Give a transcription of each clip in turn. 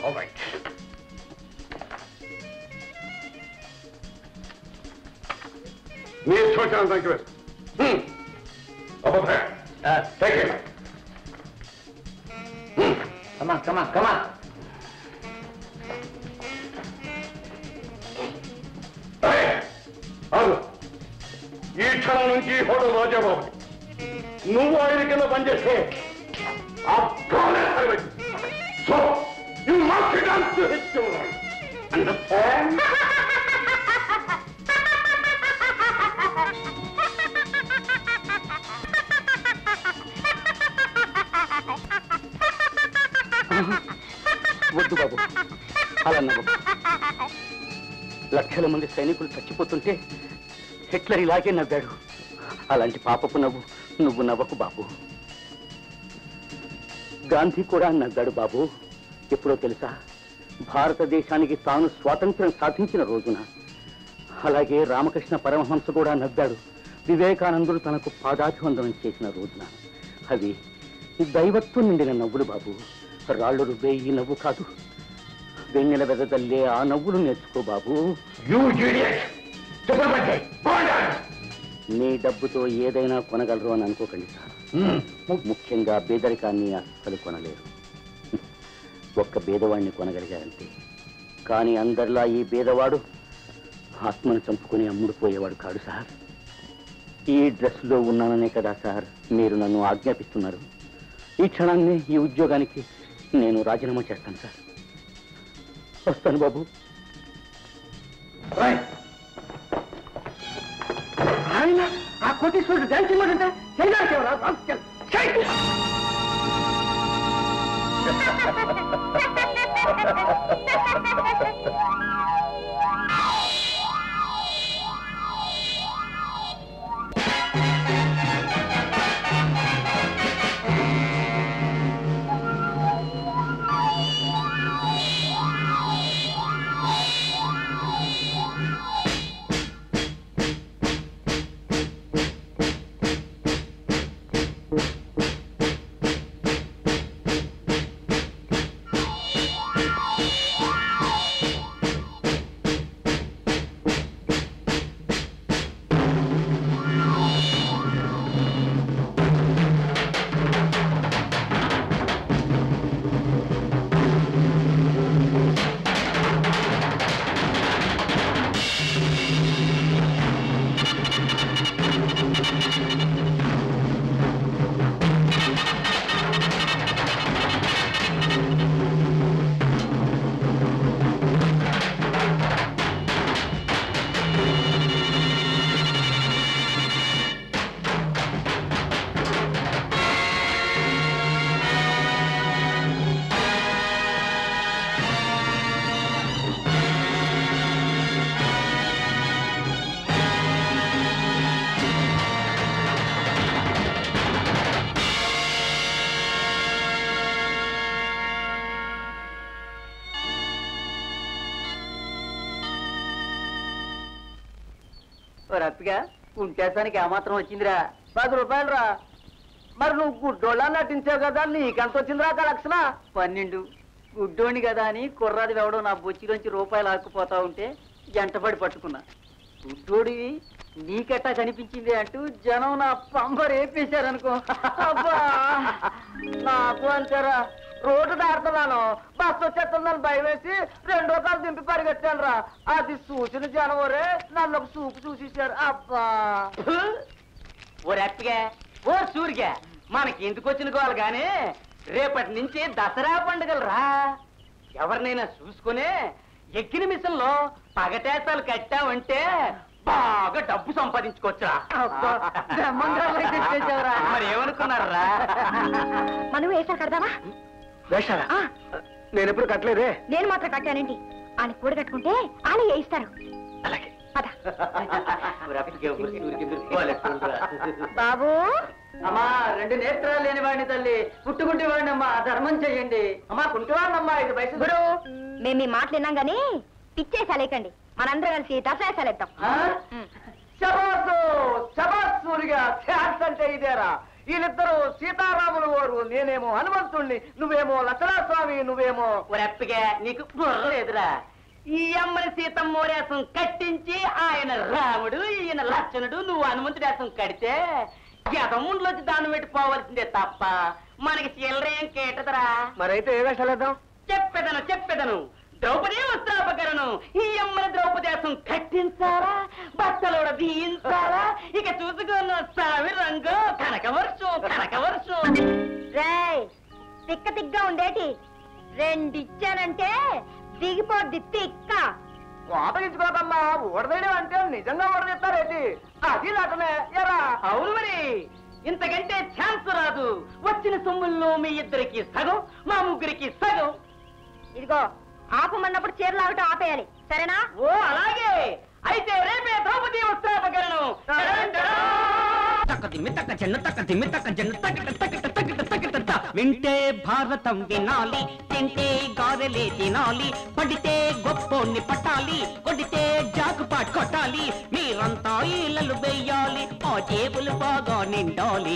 All right. మీ ఇష్టం thank you అబ్బాయి టేక్ ఇట్ కమా కమా కమా అవును ఈ క్షణం నుంచి హోటల్ రాజాబాబు నువ్వు ఆయన కింద పనిచేస్తే ఆ కాలే so you must dance to hit understand వద్దు బాబు అలా నవ్వు లక్షల మంది సైనికులు చచ్చిపోతుంటే హిట్లర్ ఇలాగే నవ్వాడు అలాంటి పాపపు నవ్వు నువ్వు నవ్వకు బాబు గాంధీ కూడా నవ్వాడు బాబు ఎప్పుడో తెలుసా భారతదేశానికి తాను స్వాతంత్ర్యం సాధించిన రోజున అలాగే రామకృష్ణ పరమహంస కూడా నవ్వాడు వివేకానందుడు తనకు పాదాభివందనం చేసిన రోజున అవి దైవత్వం నిండిన నవ్వులు బాబు రాళ్ళు రుబ్బే ఈ నవ్వు కాదు వెన్నెల వెదజల్లే ఆ నవ్వులు నేర్చుకో బాబు యూ ఇడియట్ చెప్పబట్టే నీ డబ్బుతో ఏదైనా కొనగలరు అని అనుకోకండి సార్ ముఖ్యంగా పేదరికాన్ని అస్సలు కొనలేరు ఒక్క బేదవాడిని కొనగలిగారంతే కానీ అందరిలా ఈ బేదవాడు ఆత్మను చంపుకుని అమ్ముడుపోయేవాడు కాడు సార్ ఈ డ్రెస్లో ఉన్నాననే కదా సార్ మీరు నన్ను ఆజ్ఞాపిస్తున్నారు ఈ క్షణాన్ని ఈ ఉద్యోగానికి నేను రాజీనామా చేస్తాను సార్ వస్తాను బాబు ఆయన ఆ కోటీశ్వరుడు డ్యాన్స్ ఇవ్వడంటే రప్పిగా ఉంటేసానికి ఏమాత్రం వచ్చిందిరా పది రూపాయలు రా మరి నువ్వు గుడ్డోళ్ళ నటించావు కదా నీకెంత వచ్చిందిరా కలెక్షన్ పన్నెండు గుడ్డోని కదా అని కుర్రాది ఎవడో నా బొచ్చిలోంచి రూపాయలు ఆకుపోతా ఉంటే జంటపడి పట్టుకున్నా గుడ్డోడివి నీకెట్టా కనిపించింది అంటూ జనం నా పంబ రేపేశారనుకో అబ్బా నాకు అంతేరా రోడ్డు దాడుతున్నాను బస్సు వచ్చేస్తుందని భయం వేసి రెండో కాలు దింపి పరిగెట్టాను రా అది చూసిన జనం ఒరే నన్ను ఒక చూపు చూసేశారు అబ్బా ఓ రెప్పగా ఓ సూరిగా మనకి ఎందుకు వచ్చిన గోలు గాని రేపటి నుంచి దసరా పండుగలు రా ఎవరినైనా చూసుకుని ఎక్కిన మిషన్లో పగటేసాలు కట్టావంటే బాగా డబ్బు సంపాదించుకోవచ్చురా బ్రహ్మంగారులే తెచ్చేసావురా. మరి ఏమనుకున్నారా మనం వేసారు కడదావా వేషాలా నేను ఎప్పుడు కట్టలేదే నేను మాత్రం కట్టానండి ఆయన కూడ కట్టుకుంటే ఆయన వేయిస్తారు అలాగే పద బాబు బాబు అమ్మా రెండు నేత్రాలు లేని వాడిని తల్లి పుట్టుకుంటే వాడిని అమ్మా ధర్మం చెయ్యండి అమ్మా కుంటివాడినమ్మా ఇది వయసు గురు మేము మీ మాటలు విన్నాం గానీ పిచ్చేసాలేకండి మనందరం కలిసి దసరాసాలేద్దాం ఆ? శబాసు శబాస్ సూరిగా ఛాన్స్ అంటే ఇదేరా వీళ్ళిద్దరూ సీతారాములు వారు నేనేమో హనుమంతుణ్ణి నువ్వేమో లక్షణస్వామి నువ్వేమో ఒరెప్పగా నీకు బుర్ర లేదురా ఈ అమ్మని సీతమ్మ రేసం కట్టించి ఆయన రాముడు ఈయన లక్షణుడు నువ్వు హనుమంతుడి వేసం కడితే గతముండ్లోంచి దాన్ని పెట్టుకోవాల్సిందే తప్ప మనకి చిల్లరేం కేటదరా మరైతే ఏ వేషాలేద్దాం చెప్పెదను చెప్పెదను ద్రౌపది వస్త్రాపకరణం ఈ అమ్మని ద్రౌపదేశం కట్టించాలా బట్టలోడ దీయించాలా ఇక చూసుకున్న సావి రంగు కనకవర్షం కనకవర్షం రేయ్ తిక్క తిగ్గా ఉండేటి రెండిచ్చానంటే దిగిపోద్ది తిక్క కోపగించుకోకమ్మా ఓడదేయడం అంటే నిజంగా ఓడదీస్తారేంటి అది నటనే ఎరా అవును మరి ఇంతకంటే ఛాన్స్ రాదు వచ్చిన సొమ్ముల్లో మీ ఇద్దరికి సగం మా ముగ్గురికి సగం ఇదిగో ఆపమన్నప్పుడు చీరలు ఆగటం ఆపేయాలి సరేనా ఓ అలాగే అయితే రేపే ద్రౌపది వస్త్రాపకరణం తక్క తిమ్మి తక్క చెన్న తక్క తిమ్మి తక్క చెన్న తక్కట తక్కట తక్కట తక్కట త. వింటే భారతం వినాలి తింటే గారెలే తినాలి పడితే గొప్పోన్ని పట్టాలి కొడితే జాకుపాట్ కొట్టాలి మీరంతా ఈలలు వెయ్యాలి ఆ జేబులు బాగా నిండాలి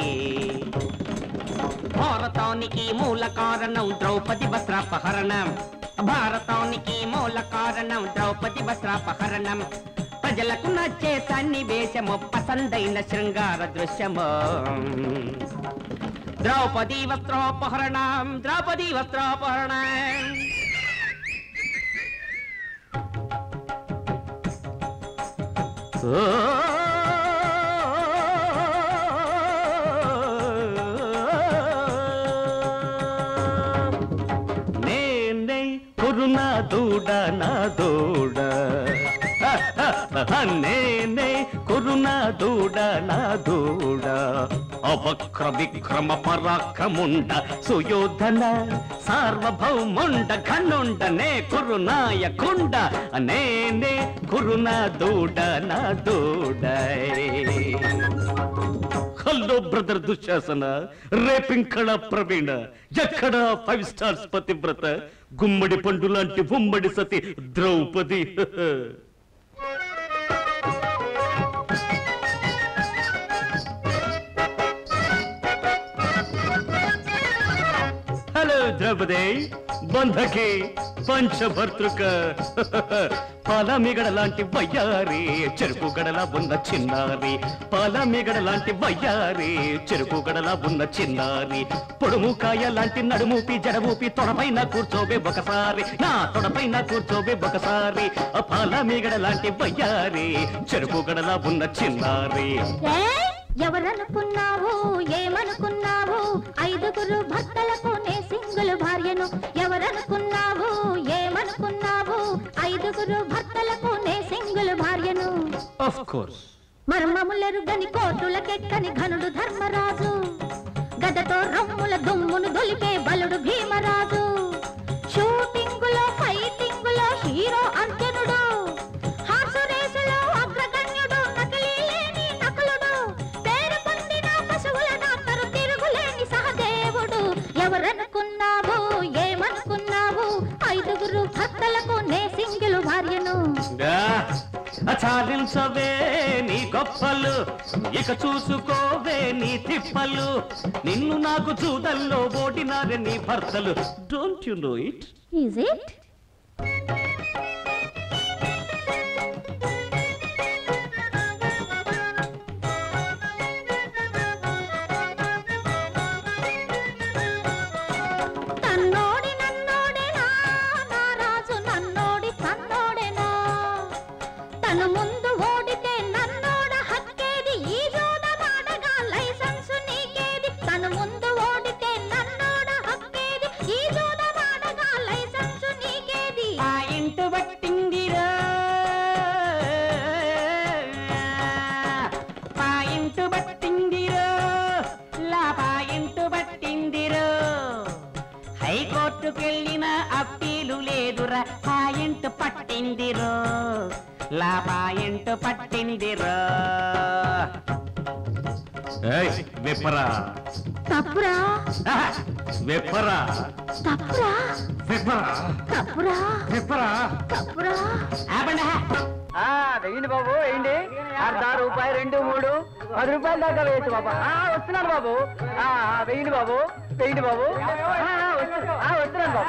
భారతానికి మూల కారణం ద్రౌపది వస్త్రాపహరణం భారతానికి మూల కారణం ద్రౌపది వస్త్రాపహరణం ప్రజలకు నచ్చే సన్నివేశము పసందైన శృంగార దృశ్యము ద్రౌపది వస్త్రోపహరణం ద్రౌపది వస్త్రోపహరణం నేనే కురునా దూడ నా దూడ నేనే కురునా దూడ నా దూడ అవక్ర విక్రమ పరాక్రముండ సుయోధన సార్వభౌముండ ఘనుండ నే కురునాయకుండ నేనే కురునా దూడ నా దూడ హలో బ్రదర్ దుశ్శాసన రేపింకళ ప్రవీణ ఎక్కడ ఫైవ్ స్టార్స్ పతివ్రత గుమ్మడి పండు లాంటి ఉమ్మడి సతి ద్రౌపది హలో ద్రౌపది బంధకి పంచభర్తృక పాలమిగడ లాంటి వయ్యారి చెరుకు గడలా ఉన్న చిన్నారి పాలమిగడ లాంటి వయ్యారి చెరుకు గడలా ఉన్న చిన్నారి పొడుముకాయ లాంటి నడుమూపి జడమూపి తొడపైన కూర్చోవే ఒకసారి నా తొడపైన కూర్చోవే ఒకసారి ఆ పాలమిగడ లాంటి వయ్యారి చెరుకు గడలా ఉన్న చిన్నారి ఎవరనుకున్నావు ఏమనుకున్నావు ఐదుగురు భర్తలకు నే సింగులు భార్యను ఎవరనుకున్నావు ఏమనుకున్నావు ఐదుగురు భర్తలకు నే సింగులు భార్యను ఆఫ్ కోర్స్ మర్మములెరుగని కోటులకెక్కని ఘనుడు ధర్మరాజు గదతో రమ్ముల దుమ్మును దొలిపే బలుడు భీమరాజు షూటింగులో ఫైటింగులో హీరో అంజనుడు హార్సు రేసులో అగ్రగణ్యుడు నకిలీ లేని నకులుడు పేరు పొందిన పశువుల డాక్టరు తిరుగులేని సహదేవుడు ఎవరనుకున్నావు ఏమనుకున్నావు ఐదుగురు భర్తలకు నే సింగిలు భార్యను చాలించవే నీ గొప్పలు ఇక చూసుకోవే నీ తిప్పలు నిన్ను నాకు చూదల్లో ఓడినారే నీ భర్తలు don't you know it is it తన్నోడి నన్నోడేనా నా రాజు నన్నోడి తన్నోడేనా తను ముందు ఓడితే నన్నోడ హక్కేది ఈ జోదమాడగా లైసెన్సు నీకేది తను ముందు ఓడితే నన్నోడ హక్కేది ఈ జోదమాడగా లైసెన్సు నీకేది ఆ ఇంటు పట్టిందిరో పాయింటు పట్టిందిరో లా పాయింటు పట్టిందిరో హైకోర్టుకెళ్ళిన అప్పీలు లేదురా పాయింట్ పట్టిందిరో లా పాయింట్ పట్టిందిరో విప్పరా తప్పురా విప్పరా తప్పురా విప్పరా తప్పురా విప్పరా తప్పురా ఆపండి ఆ వెయ్యండి బాబు వేయండి అర్ధ రూపాయి రెండు మూడు పది రూపాయల దాకా వేయచ్చు బాబా ఆ, వస్తున్నాను బాబు ఆ, ఆ, వెయ్యండి బాబు వెయ్యండి బాబు ఆ, ఆ, వస్తు- ఆ, వస్తున్నాను బాబు